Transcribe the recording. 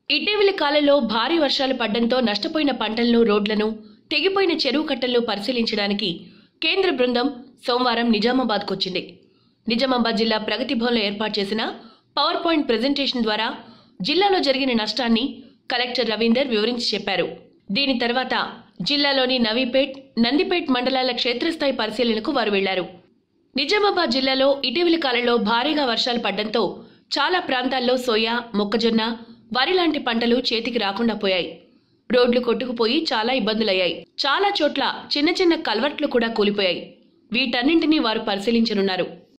ఇటీవలి కాలంలో భారీ వర్షాలు పడ్డంతో నష్టపోయిన పంటలను రోడ్లను తెగిపోయిన చెరువు కట్టలను పరిశీలించడానికి కేంద్ర బృందం సోమవారం నిజామాబాద్కు వచ్చింది నిజామాబాద్ జిల్లా ప్రగతి భవన్లో ఏర్పాటు చేసిన పవర్ పాయింట్ ప్రజెంటేషన్ ద్వారా జిల్లాలో జరిగిన నష్టాన్ని కలెక్టర్ రవీందర్ వివరించి చెప్పారు దీని తర్వాత జిల్లాలోని నవీపేట్ నందిపేట్ మండలాల క్షేత్రస్థాయి పరిశీలనకు వారు వెళ్లారు నిజామాబాద్ జిల్లాలో ఇటీవలి కాలంలో భారీగా వర్షాలు పడ్డంతో చాలా ప్రాంతాల్లో సోయా మొక్కజొన్న వరి లాంటి పంటలు చేతికి రాకుండా పోయాయి రోడ్లు కొట్టుకుపోయి చాలా ఇబ్బందులయ్యాయి చాలా చోట్ల చిన్న చిన్న కల్వర్ట్లు కూడా కూలిపోయాయి వీటన్నింటినీ వారు పరిశీలించనున్నారు